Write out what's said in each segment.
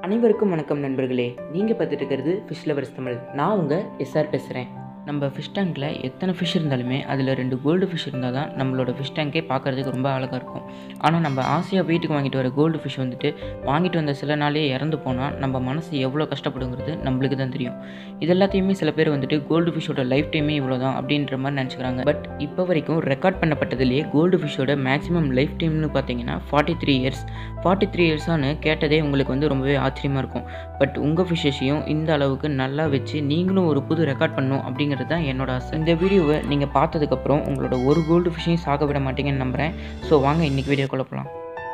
அனைவருக்கும் வணக்கம் நண்பர்களே நீங்கள் பார்த்துட்டு இருக்கிறது ஃபிஷ் லவர்ஸ் தமிழ் நான் உங்கள் எஸ்ஆர் பேசுகிறேன் நம்ம ஃபிஷ் டேங்க்கில் எத்தனை ஃபிஷ் இருந்தாலுமே அதில் ரெண்டு கோல்டு ஃபிஷ் இருந்தால் தான் நம்மளோட ஃபிஷ் டேங்கே பார்க்குறதுக்கு ரொம்ப அழகாக இருக்கும் ஆனால் நம்ம ஆசையாக வீட்டுக்கு வாங்கிட்டு வர கோல்டு ஃபிஷ் வந்துட்டு வாங்கிட்டு வந்த சில நாளே இறந்து போனால் நம்ம மனசு எவ்வளோ கஷ்டப்படுங்கிறது நம்மளுக்கு தான் தெரியும் இது எல்லாத்தையுமே சில பேர் வந்துட்டு கோல்டு ஃபிஷ்ஷோட லைஃப் டைமே இவ்வளோ தான் அப்படின்ற மாதிரி நினச்சிக்கிறாங்க பட் இப்போ வரைக்கும் ரெக்கார்ட் பண்ணப்பட்டதுலேயே கோல்டு ஃபிஷ்ஷோட மேக்ஸிமம் லைஃப் டைம்னு பார்த்தீங்கன்னா forty three years forty three இயர்ஸானு கேட்டதே உங்களுக்கு வந்து ரொம்பவே ஆச்சரியமாக இருக்கும் பட் உங்கள் ஃபிஷ்ஷஸையும் இந்த அளவுக்கு நல்லா வச்சு நீங்களும் ஒரு புது ரெக்கார்ட் பண்ணணும் அப்படிங்கிறது தான் என்னோட ஆசை இந்த வீடியோவை நீங்கள் பார்த்ததுக்கப்புறம் உங்களோட ஒரு கோல்டு ஃபிஷ்ஷையும் சாக விட மாட்டீங்கன்னு நம்புகிறேன் ஸோ வாங்க இன்றைக்கி வீடியோக்குள்ள போகலாம்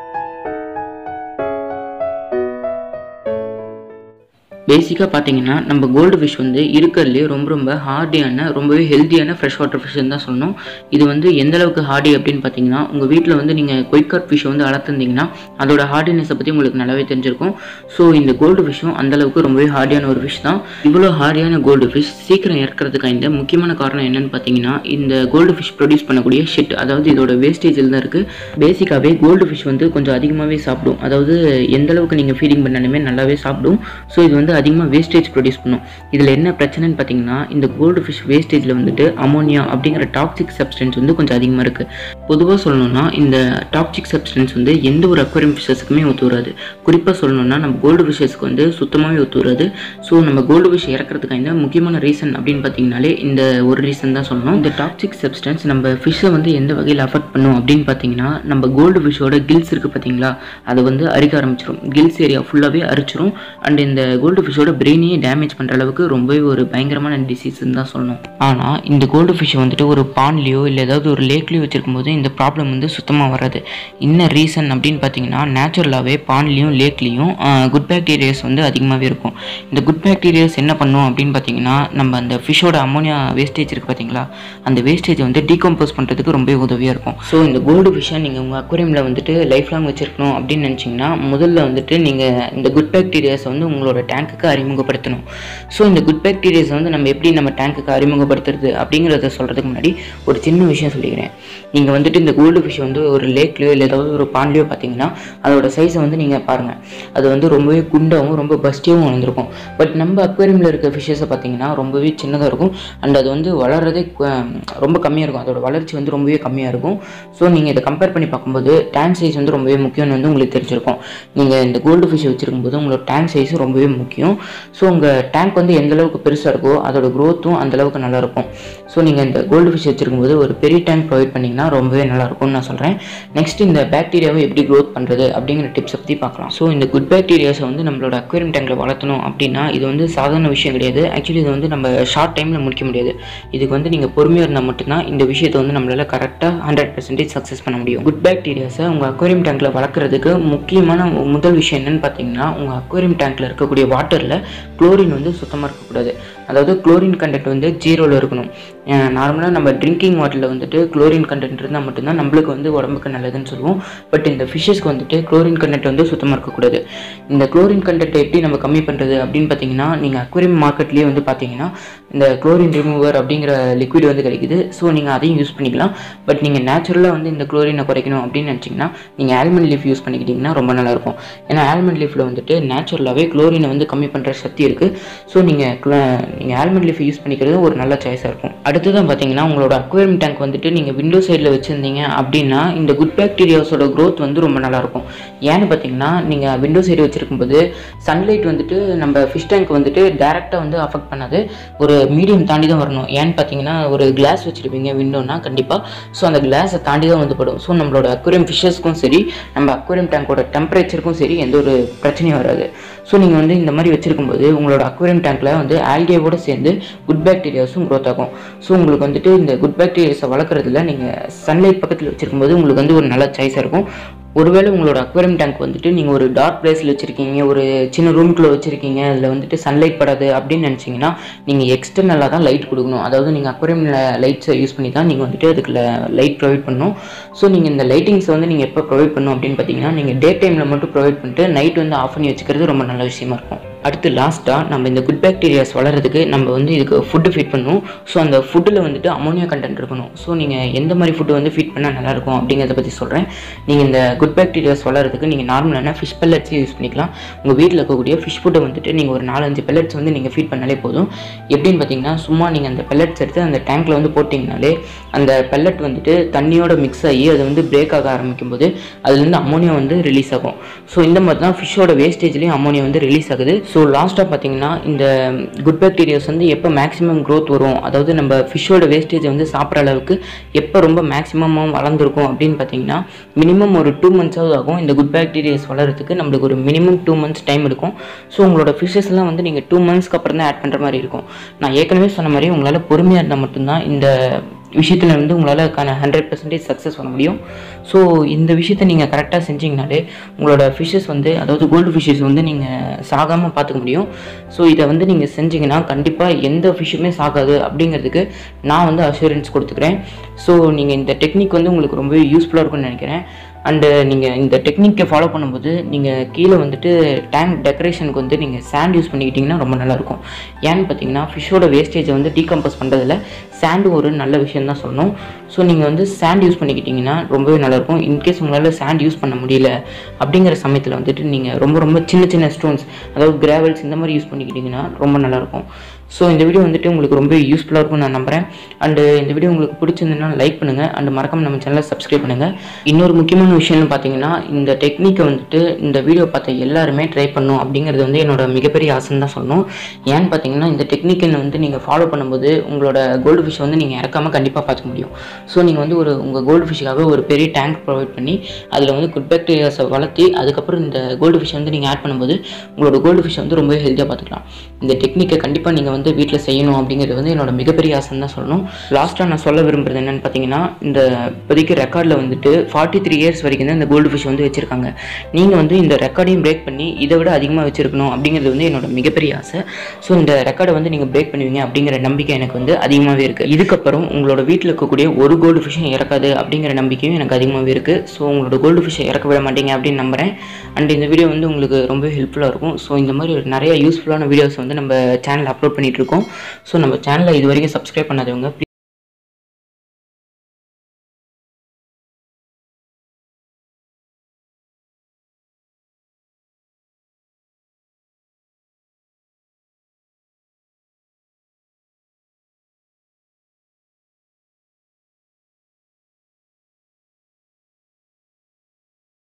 பேசிக்காக பார்த்தீங்கன்னா நம்ம கோல்டு ஃபிஷ் வந்து இருக்கிறதுலே ரொம்ப ரொம்ப ஹார்டியான ரொம்பவே ஹெல்த்தியான ஃப்ரெஷ் வாட்டர் ஃபிஷ்ஷுன்னு தான் சொல்லணும் இது வந்து எந்த அளவுக்கு ஹார்டி அப்படின்னு பார்த்தீங்கன்னா உங்கள் வீட்டில் வந்து நீங்கள் கொய்காட் ஃபிஷ் வந்து வளர்த்துருந்தீங்கன்னா அதோட ஹார்டினஸை பற்றி உங்களுக்கு நல்லாவே தெரிஞ்சிருக்கும் ஸோ இந்த கோல்டு ஃபிஷ்ஷும் அந்தளவுக்கு ரொம்பவே ஹார்டியான ஒரு ஃபிஷ் தான் இவ்வளோ ஹார்டியான கோல்டு ஃபிஷ் சீக்கிரம் இறக்கிறதுக்கு இந்த முக்கியமான காரணம் என்னன்னு பார்த்தீங்கன்னா இந்த கோல்டு ஃபிஷ் ப்ரொடியூஸ் பண்ணக்கூடிய ஷிட் அதாவது இதோட வேஸ்டேஜில் தான் இருக்குது பேசிக்காகவே கோல்டு ஃபிஷ் வந்து கொஞ்சம் அதிகமாகவே சாப்பிடும் அதாவது எந்த அளவுக்கு நீங்கள் ஃபீடிங் பண்ணாலுமே நல்லாவே சாப்பிடும் ஸோ இது வந்து அதிகமாக வேஸ்டேஜ் ப்ரொடியூஸ் பண்ணும் இதில் என்ன பிரச்சனைன்னு பார்த்தீங்கன்னா இந்த கோல்டு ஃபிஷ் வேஸ்டேஜில் வந்துட்டு அமோனியா அப்படிங்கிற டாக்ஸிக் சப்ஸ்டன்ஸ் வந்து கொஞ்சம் அதிகமாக இருக்குது பொதுவாக சொல்லணும்னா இந்த டாக்ஸிக் சப்ஸ்டன்ஸ் வந்து எந்த ஒரு அக்வரியம் ஃபிஷஸுக்குமே ஒத்து வராது குறிப்பாக சொல்லணும்னா நம்ம கோல்டு ஃபிஷஸ்க்கு வந்து சுத்தமாகவே ஒத்து வராது ஸோ நம்ம கோல்டு ஃபிஷ் இறக்கிறதுக்கு இந்த முக்கியமான ரீசன் அப்படின்னு பார்த்தீங்கனாலே இந்த ஒரு ரீசன் தான் சொல்லணும் இந்த டாக்ஸிக் சப்ஸ்டன்ஸ் நம்ம ஃபிஷ்ஷை வந்து எந்த வகையில் அஃபெக்ட் பண்ணும் அப்படின்னு பார்த்தீங்கன்னா நம்ம கோல்டு ஃபிஷ்ஷோட கில்ஸ் இருக்குது பார்த்தீங்களா அதை வந்து அரிக்க ஆரம்பிச்சிடும் கில்ஸ் ஏரியா ஃபுல்லாகவே அரிச்சிரும் அண்ட் இந்த கோல்டு ஃபிஷ்ஷோட பிரெயினையே டேமேஜ் பண்ணுற அளவுக்கு ரொம்பவே ஒரு பயங்கரமான டிசீஸ்ன்னு தான் சொல்லணும் ஆனால் இந்த கோல்டு ஃபிஷ்ஷை வந்துட்டு ஒரு பாண்ட்லேயோ இல்லை ஏதாவது ஒரு லேக்லேயோ வச்சிருக்கும் போது இந்த ப்ராப்ளம் வந்து சுத்தமாக வராது என்ன ரீசன் அப்படின்னு பார்த்தீங்கன்னா நேச்சுரலாகவே பாண்ட்லேயும் லேக்லேயும் குட் பாக்டீரியாஸ் வந்து அதிகமாகவே இருக்கும் இந்த குட் பாக்டீரியாஸ் என்ன பண்ணும் அப்படின்னு பார்த்தீங்கன்னா நம்ம அந்த ஃபிஷ்ஷோட அமோனியா வேஸ்டேஜ் இருக்குது பார்த்தீங்களா அந்த வேஸ்டேஜ் வந்து டீகம்போஸ் பண்ணுறதுக்கு ரொம்பவே உதவியாக இருக்கும் ஸோ இந்த கோல்டு ஃபிஷ்ஷை நீங்கள் உங்கள் அக்வரியமில் வந்துட்டு லைஃப் லாங் வச்சிருக்கணும் அப்படின்னு நினச்சிங்கன்னா முதல்ல வந்துட்டு நீங்கள் இந்த குட் பாக்டீரியாஸை வந்து உங்களோட டேங்க்குக்கு அறிமுகப்படுத்தணும் ஸோ இந்த குட் பாக்டீரியாஸை வந்து நம்ம எப்படி நம்ம டேங்க்குக்கு அறிமுகப்படுத்துறது அப்படிங்கிறத சொல்கிறதுக்கு முன்னாடி ஒரு சின்ன விஷயம் சொல்லிக்கிறேன் நீங்கள் வந்துட்டு இந்த கோல்டு ஃபிஷ் வந்து ஒரு லேக்லேயோ இல்லை ஏதாவது ஒரு பாண்ட்லேயோ பார்த்தீங்கன்னா அதோட சைஸை வந்து நீங்கள் பாருங்கள் அது வந்து ரொம்பவே குண்டாகவும் ரொம்ப பஸ்டியாகவும் வளர்ந்துருக்கும் பட் நம்ம அக்வேரியமில் இருக்க ஃபிஷ்ஷஸை பார்த்தீங்கன்னா ரொம்பவே சின்னதாக இருக்கும் அண்ட் அது வந்து வளர்கிறதே ரொம்ப கம்மியாக இருக்கும் அதோட வளர்ச்சி வந்து ரொம்பவே கம்மியாக இருக்கும் ஸோ நீங்கள் இதை கம்பேர் பண்ணி பார்க்கும்போது டேங்க் சைஸ் வந்து ரொம்பவே முக்கியம்னு வந்து உங்களுக்கு தெரிஞ்சிருக்கும் நீங்கள் இந்த கோல்டு ஃபிஷ் வச்சிருக்கும் போது உங்களோட டேங்க் சைஸ் ரொம்பவே முக்கியம் ஸோ உங்கள் டேங்க் வந்து எந்த அளவுக்கு பெருசாக இருக்கோ அதோட க்ரோத்தும் அந்த அளவுக்கு நல்லா இருக்கும் ஸோ நீங்கள் இந்த கோல்டு ஃபிஷ் வச்சிருக்கும் போது ஒரு பெரிய டேங்க் ப்ரொவைட் பண்ணிங்கன்னா ரொம்பவே நல்லா இருக்கும்னு நான் சொல்கிறேன் நெக்ஸ்ட் இந்த பாக்டீரியாவை எப்படி க்ரோத் பண்ணுறது அப்படிங்கிற டிப்ஸை பற்றி பார்க்கலாம் ஸோ இந்த குட் பாக்டீரியாஸை வந்து நம்மளோட அக்வேரியம் டேங்கில் வளர்த்தணும் அப்படின்னா இது வந்து சாதாரண விஷயம் கிடையாது ஆக்சுவலி இது வந்து நம்ம ஷார்ட் டைமில் முடிக்க முடியாது இதுக்கு வந்து நீங்கள் பொறுமையாக இருந்தால் மட்டும்தான் இந்த விஷயத்தை வந்து நம்மளால் கரெக்டாக ஹண்ட்ரட் பர்சன்டேஜ் சக்ஸஸ் பண்ண முடியும் குட் பாக்டீரியாஸை உங்கள் அக்வேரியம் டேங்கில் வளர்க்குறதுக்கு முக்கியமான முதல் விஷயம் என்னென்னு பார்த்தீங்கன்னா உங்கள் அக்வேரியம் டேங்கில் இருக்கக்கூடிய வாட்டரில் குளோரின் வந்து சுத்தமாக இருக்கக்கூடாது அதாவது குளோரின் கண்டென்ட் வந்து ஜீரோவில் இருக்கணும் நார்மலாக நம்ம ட்ரிங்கிங் வாட்டரில் வந்துட்டு குளோரின் கண்டென்ட் இருந்தால் மட்டும்தான் நம்மளுக்கு வந்து உடம்புக்கு நல்லதுன்னு சொல்லுவோம் பட் இந்த ஃபிஷ்ஷஸ்க்கு வந்துட்டு குளோரின் கண்டென்ட் வந்து சுத்தமாக இருக்கக்கூடாது இந்த குளோரின் கண்டென்ட்டை எப்படி நம்ம கம்மி பண்ணுறது அப்படின்னு பார்த்தீங்கன்னா நீங்கள் அக்வேரியம் மார்க்கெட்லேயே வந்து பார்த்தீங்கன்னா இந்த குளோரின் ரிமூவர் அப்படிங்கிற லிக்விட் வந்து கிடைக்குது ஸோ நீங்கள் அதையும் யூஸ் பண்ணிக்கலாம் பட் நீங்கள் நேச்சுரலாக வந்து இந்த குளோரினை குறைக்கணும் அப்படின்னு நினச்சிங்கன்னா நீங்கள் ஆல்மண்ட் லீஃப் யூஸ் பண்ணிக்கிட்டிங்கன்னா ரொம்ப நல்லாயிருக்கும் ஏன்னா ஆல்மண்ட் லீஃபில் வந்துட்டு நேச்சுரலாகவே குளோரினை வந்து கம்மி பண்ணுற சக்தி இருக்குது ஸோ நீங்கள் நீங்கள் ஆல்மண்ட் லீஃப் யூஸ் பண்ணிக்கிறது ஒரு நல்ல சாய்ஸாக இருக்கும் அடுத்ததான் பார்த்தீங்கன்னா உங்களோட அக்வேரியம் டேங்க் வந்துட்டு நீங்கள் விண்டோ சைடில் வச்சுருந்தீங்க அப்படின்னா இந்த குட் பாக்டீரியாஸோட க்ரோத் வந்து ரொம்ப நல்லாயிருக்கும் ஏன்னு பார்த்தீங்கன்னா நீங்கள் விண்டோ சைடு வச்சுருக்கும்போது சன்லைட் வந்துட்டு நம்ம ஃபிஷ் டேங்க் வந்துட்டு டேரெக்டாக வந்து அஃபெக்ட் பண்ணாது ஒரு மீடியம் தாண்டி தான் வரணும் ஏன்னு பார்த்தீங்கன்னா ஒரு கிளாஸ் வச்சுருப்பீங்க விண்டோனா கண்டிப்பாக ஸோ அந்த கிளாஸை தாண்டி தான் வந்து படும் ஸோ நம்மளோட அக்வேரியம் ஃபிஷ்ஷஸ்க்கும் சரி நம்ம அக்வேரியம் டேங்கோட டெம்பரேச்சருக்கும் சரி எந்த ஒரு பிரச்சனையும் வராது ஸோ நீங்கள் வந்து இந்த மாதிரி வச்சுருக்கும்போது உங்களோட அக்வேரியம் டேங்க்கில் வந்து ஆல்கேவோட சேர்ந்து குட் பாக்டீரியாஸும் க்ரோத் ஆகும் ஸோ உங்களுக்கு வந்துட்டு இந்த குட் பாக்டீரியாஸை வளர்க்குறதுல நீங்கள் சன்லைட் பக்கத்தில் வச்சுருக்கும்போது உங்களுக்கு வந்து ஒரு நல்ல சாய்ஸாக இருக்கும் ஒருவேளை உங்களோட அக்வேரியம் டேங்க் வந்துட்டு நீங்கள் ஒரு டார்க் பிளேஸில் வச்சுருக்கீங்க ஒரு சின்ன ரூம்குள்ளே வச்சுருக்கீங்க அதில் வந்துட்டு சன்லைட் படாது அப்படின்னு நினச்சிங்கன்னா நீங்கள் எக்ஸ்டர்னலாக தான் லைட் கொடுக்கணும் அதாவது நீங்கள் அக்வேரியமில் லைட்ஸை யூஸ் பண்ணி தான் நீங்கள் வந்துட்டு அதுக்கு லைட் ப்ரொவைட் பண்ணணும் ஸோ நீங்கள் இந்த லைட்டிங்ஸை வந்து நீங்கள் எப்போ ப்ரொவைட் பண்ணணும் அப்படின்னு பார்த்தீங்கன்னா நீங்கள் டே டைமில் மட்டும் ப்ரொவைட் பண்ணிட்டு நைட் வந்து ஆஃப் பண்ணி வச்சுக்கிறது ரொம்ப நல்ல விஷயமா இருக்கும் அடுத்து லாஸ்ட்டாக நம்ம இந்த குட் பாக்டீரியாஸ் வளர்கிறதுக்கு நம்ம வந்து இதுக்கு ஃபுட்டு ஃபீட் பண்ணணும் ஸோ அந்த ஃபுட்டில் வந்துட்டு அமோனியா கண்டென்ட் இருக்கணும் ஸோ நீங்கள் எந்த மாதிரி ஃபுட்டு வந்து ஃபீட் பண்ணால் நல்லாயிருக்கும் அப்படிங்கிறத பற்றி சொல்கிறேன் நீங்கள் இந்த குட் பாக்டீரியாஸ் வளர்கிறதுக்கு நீங்கள் நார்மலான ஃபிஷ் பெல்லட்ஸே யூஸ் பண்ணிக்கலாம் உங்கள் வீட்டில் இருக்கக்கூடிய ஃபிஷ் ஃபுட்டை வந்துட்டு நீங்கள் ஒரு நாலஞ்சு பெல்லட்ஸ் வந்து நீங்கள் ஃபீட் பண்ணாலே போதும் எப்படின்னு பார்த்தீங்கன்னா சும்மா நீங்கள் அந்த பெல்லட்ஸ் எடுத்து அந்த டேங்க்கில் வந்து போட்டிங்கனாலே அந்த பெல்லட் வந்துட்டு தண்ணியோட மிக்ஸ் ஆகி அது வந்து பிரேக் ஆக ஆரம்பிக்கும் போது அதுலேருந்து அமோனியா வந்து ரிலீஸ் ஆகும் ஸோ இந்த மாதிரி தான் ஃபிஷ்ஷோட வேஸ்டேஜ்லேயும் அமோனியா வந்து ரிலீஸ் ஆகுது ஸோ லாஸ்ட்டாக பார்த்தீங்கன்னா இந்த குட் பாக்டீரியாஸ் வந்து எப்போ மேக்ஸிமம் growth வரும் அதாவது நம்ம ஃபிஷ்ஷோட வேஸ்டேஜை வந்து சாப்பிட்ற அளவுக்கு எப்போ ரொம்ப மேக்ஸிமமாக வளர்ந்துருக்கும் அப்படின்னு பார்த்தீங்கன்னா மினிமம் ஒரு டூ மந்த்ஸாவது ஆகும் இந்த குட் பாக்டீரியாஸ் வளர்கிறதுக்கு நம்மளுக்கு ஒரு மினிமம் டூ மந்த்ஸ் டைம் எடுக்கும் ஸோ உங்களோட ஃபிஷ்ஷஸ்லாம் வந்து நீங்கள் டூ மந்த்ஸ்க்கு அப்புறம் தான் ஆட் பண்ணுற மாதிரி இருக்கும் நான் ஏற்கனவே சொன்ன மாதிரி உங்களால் பொறுமையாக இருந்தால் மட்டும்தான் இந்த விஷயத்தில் வந்து உங்களால் அதுக்கான ஹண்ட்ரட் பர்சன்டேஜ் சக்ஸஸ் பண்ண முடியும் ஸோ இந்த விஷயத்தை நீங்கள் கரெக்டாக செஞ்சீங்கனாலே உங்களோட ஃபிஷ்ஷஸ் வந்து அதாவது கோல்டு ஃபிஷ்ஷஸ் வந்து நீங்கள் சாகாமல் பார்த்துக்க முடியும் ஸோ இதை வந்து நீங்கள் செஞ்சீங்கன்னா கண்டிப்பாக எந்த ஃபிஷ்ஷுமே சாகாது அப்படிங்கிறதுக்கு நான் வந்து அஷூரன்ஸ் கொடுத்துக்கிறேன் ஸோ நீங்கள் இந்த டெக்னிக் வந்து உங்களுக்கு ரொம்பவே யூஸ்ஃபுல்லாக இருக்கும்னு நினைக்கிறேன் அண்டு நீங்கள் இந்த டெக்னிக்கை ஃபாலோ பண்ணும்போது நீங்கள் கீழே வந்துட்டு டேங்க் டெக்கரேஷனுக்கு வந்து நீங்கள் சாண்ட் யூஸ் பண்ணிக்கிட்டிங்கன்னா ரொம்ப நல்லாயிருக்கும் ஏன்னு பார்த்தீங்கன்னா ஃபிஷ்ஷோட வேஸ்டேஜை வந்து டீகம்போஸ் பண்ணுறதுல சாண்டு ஒரு நல்ல விஷயம் தான் சொல்லணும் ஸோ நீங்கள் வந்து சாண்ட் யூஸ் பண்ணிக்கிட்டிங்கன்னா ரொம்பவே நல்லாயிருக்கும் இன்கேஸ் உங்களால் சாண்ட் யூஸ் பண்ண முடியல அப்படிங்கிற சமயத்தில் வந்துட்டு நீங்கள் ரொம்ப ரொம்ப சின்ன சின்ன ஸ்டோன்ஸ் அதாவது கிராவல்ஸ் இந்த மாதிரி யூஸ் பண்ணிக்கிட்டிங்கன்னா ரொம்ப நல்லாயிருக்கும் ஸோ இந்த வீடியோ வந்துட்டு உங்களுக்கு ரொம்ப யூஸ்ஃபுல்லாக இருக்கும்னு நான் நம்புகிறேன் அண்டு இந்த வீடியோ உங்களுக்கு பிடிச்சிருந்ததுன்னா லைக் பண்ணுங்கள் அண்டு மறக்காம நம்ம சேனலை சப்ஸ்கிரைப் பண்ணுங்கள் இன்னொரு முக்கியமான விஷயம்னு பார்த்தீங்கன்னா இந்த டெக்னிக்கை வந்துட்டு இந்த வீடியோ பார்த்த எல்லாருமே ட்ரை பண்ணும் அப்படிங்கிறது வந்து என்னோட மிகப்பெரிய ஆசைன்னு தான் சொல்லணும் ஏன்னு பார்த்தீங்கன்னா இந்த டெக்னிக்கை வந்து நீங்கள் ஃபாலோ பண்ணும்போது உங்களோட கோல்டு ஃபிஷ் வந்து நீங்கள் இறக்காம கண்டிப்பாக பார்த்துக்க முடியும் ஸோ நீங்கள் வந்து ஒரு உங்கள் கோல்டு ஃபிஷ்ஷுக்காக ஒரு பெரிய டேங்க் ப்ரொவைட் பண்ணி அதில் வந்து குட் பாக்டீரியாஸை வளர்த்தி அதுக்கப்புறம் இந்த கோல்டு ஃபிஷ் வந்து நீங்கள் ஆட் பண்ணும்போது உங்களோட கோல்டு ஃபிஷ் வந்து ரொம்பவே ஹெல்த்தியாக பார்த்துக்கலாம் இந்த டெக்னிக்கை கண்டிப்பாக நீங்கள் வந்து வீட்டில் செய்யணும் அப்படிங்கிறது வந்து என்னோட மிகப்பெரிய ஆசைன்னு தான் சொல்லணும் லாஸ்ட்டாக நான் சொல்ல விரும்புறது என்னென்னு பார்த்தீங்கன்னா இந்த இப்போதைக்கு ரெக்கார்டில் வந்துட்டு ஃபார்ட்டி த்ரீ இயர்ஸ் வரைக்கும் தான் இந்த கோல்டு ஃபிஷ் வந்து வச்சுருக்காங்க நீங்கள் வந்து இந்த ரெக்கார்டையும் பிரேக் பண்ணி இதை விட அதிகமாக வச்சுருக்கணும் அப்படிங்கிறது வந்து என்னோட மிகப்பெரிய ஆசை ஸோ இந்த ரெக்கார்டை வந்து நீங்கள் பிரேக் பண்ணுவீங்க அப்படிங்கிற நம்பிக்கை எனக்கு வந்து அதிகமாகவே இருக்குது இதுக்கப்புறம் உங்களோட வீட்டில் இருக்கக்கூடிய ஒரு கோல்டு ஃபிஷ்ஷும் இறக்காது அப்படிங்கிற நம்பிக்கையும் எனக்கு அதிகமாகவே இருக்குது ஸோ உங்களோட கோல்டு ஃபிஷ்ஷை இறக்க விட மாட்டீங்க அப்படின்னு நம்புகிறேன் அண்ட் இந்த வீடியோ வந்து உங்களுக்கு ரொம்ப ஹெல்ப்ஃபுல்லாக இருக்கும் ஸோ இந்த மாதிரி ஒரு நிறைய யூஸ்ஃபுல்லான வீடியோஸ் வந்து நம்ம சேனல் அப்லோட் பண்ணிட்டு இருக்கோம் ஸோ நம்ம சேனலை இது வரைக்கும் சப்ஸ்கிரைப் பண்ணாதவங்க